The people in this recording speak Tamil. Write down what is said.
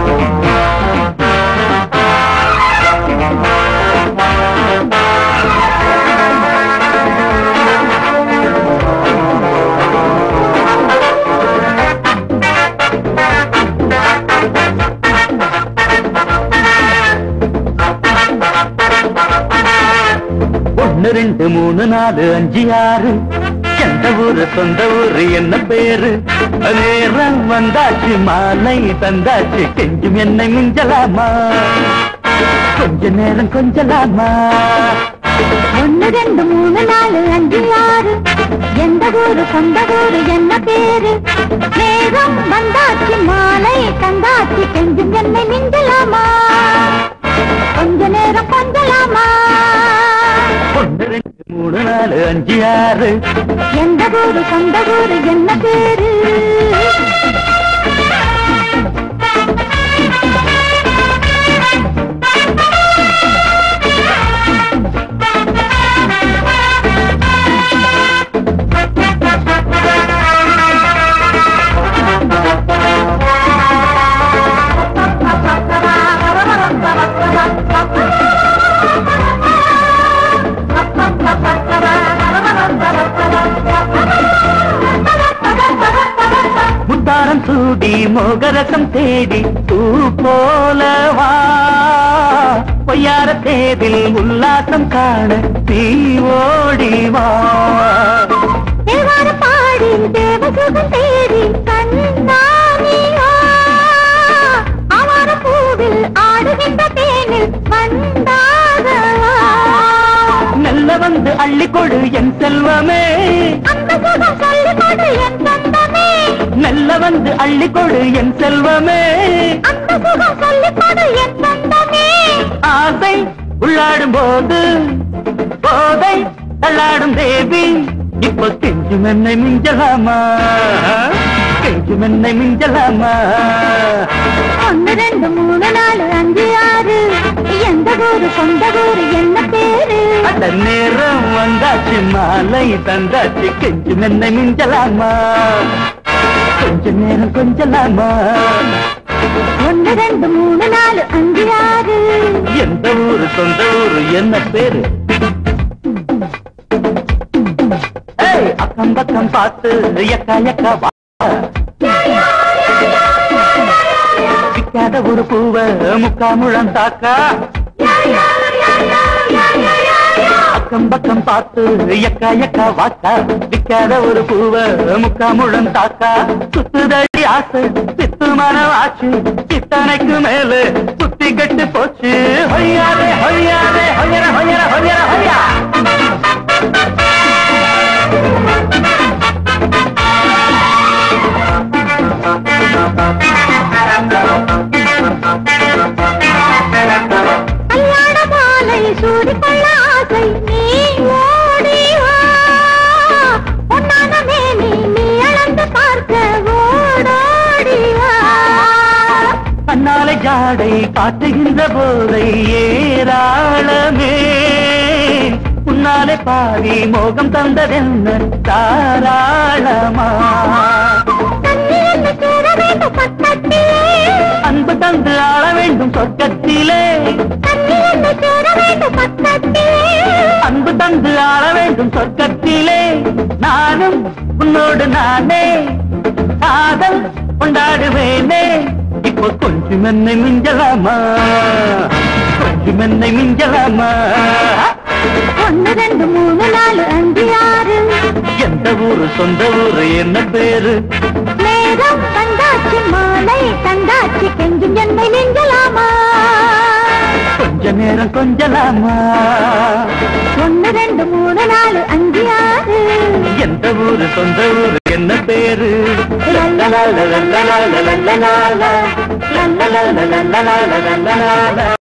ஒன்னு ரெண்டு மூணு நாலு அஞ்சு ஆறு எந்த ஊரு சொந்த ஊரு என்ன பேரு நேரம் வந்தாச்சு மாலை தந்தாச்சு கெஞ்சும் என்னை மிஞ்சலாமா கொஞ்ச நேரம் கொஞ்சலாமா ஒன்னு ரெண்டு மூணு நாலு அஞ்சு ஆறு எந்த ஊரு சொந்த ஊரு என்ன பேரு நேரம் வந்தாச்சு மாலை தந்தாச்சு கெஞ்சும் என்னை மிஞ்சலாமா கொஞ்ச நேரம் கொஞ்சலாமா ஒன்னு ரெண்டு மூணு நாலு அஞ்சு ஆறு எந்த ஊரு சொந்த ஊரு என்ன பேரு முத்தாரம் சூடி மோகரசம் தேடி பூ போலவா பொய்யார தேதில் உல்லாசம் காண நீ ஓடிவா தேவார பாடி தேவசுகம் தேடி கண்ணானியா ஆவார பூவில் ஆடுகின்ற தேனில் வந்தாகவா மெல்ல வந்து அள்ளிக்கொடு என் செல்வமே அந்த சுகம் சொல்லிக் கொடு என் சொந்தமே மெல்ல வந்து அள்ளிக்கொடு என் செல்வமே அந்த சுகம் சொல்லிக் கொடு என் சொந்தமே ஆசை உள்ளாடும் போது போதை தள்ளாடும் தேவி இப்போ கெஞ்சும் என்னை மிஞ்சலாமா கெஞ்சும் என்னை மிஞ்சலாமா ஒன்னு ரெண்டு மூணு நாலு அஞ்சு ஆறு எந்த ஊரு சொந்த ஊரு என்ன பேரு அந்த நேரம் வந்தாச்சு மாலை தந்தாச்சு கெஞ்சும் என்னை மிஞ்சலாமா கொஞ்ச நேரம் கொஞ்சலாமா ஒன்னு ரெண்டு மூணு நாலு அஞ்சு ஆறு எந்த ஊரு சொந்த ஊரு என்ன பேரு ஏய், அக்கம் பக்கம் பார்த்து எக்கா எக்கா வா விக்காத ஒரு பூவ முக்காமுழம் தாக்கா அக்கம் பக்கம் பார்த்து எக்கா எக்கா வாக்கா விக்காத ஒரு பூவ முக்காமுழம் தாக்கா சுத்துதடி ஆசை சித்து மனம் ஆச்சு சித்தனைக்கு மேல சுத்தி கட்டு போச்சு ஹொய்யாதே ஹொய்யாதே ஹொய்யர ஹொய்யர ஹொய்யர ஹொய்யா கல்யாண மாலை சூடிக்கொள்ள ஆசை நீ ஓடி வா பொன்னான மேனி நீ அளந்து பார்க்க ஓடோடி வா கண்ணாலை ஜாடை காட்டுகின்ற போதை ஏராளமே உன்னாலே பாடி மோகம் தந்ததென்ன தாராளமா கண்ணில் சேர வேண்டும் பக்கத்திலே அன்பு தந்து ஆள வேண்டும் சொர்க்கத்திலே கண்ணில் சேர வேண்டும் பக்கத்திலே அன்பு தந்து ஆள வேண்டும் சொர்க்கத்திலே நானும் உன்னோடு நானே காதல் கொண்டாடுவேனே இப்போ கொஞ்சம் என்னை மிஞ்சலாமா கொஞ்சம் என்னை மிஞ்சலாமா ஒன்னு ரெண்டு மூணு நாலு அஞ்சு ஆறு எந்த ஊரு சொந்த ஊரு என்ன பேரு நேரம் தந்தாச்சு மாலை தந்தாச்சு கெஞ்சும் என்னை நெஞ்சலாமா கொஞ்ச நேரம் கொஞ்சலாமா ஒன்னு ரெண்டு மூணு நாலு அஞ்சு ஆறு எந்த ஊரு சொந்த ஊரு என்ன பேரு லல்லலால லல்லலால லல்லலால லல்லலால லல்லலால லல்லலால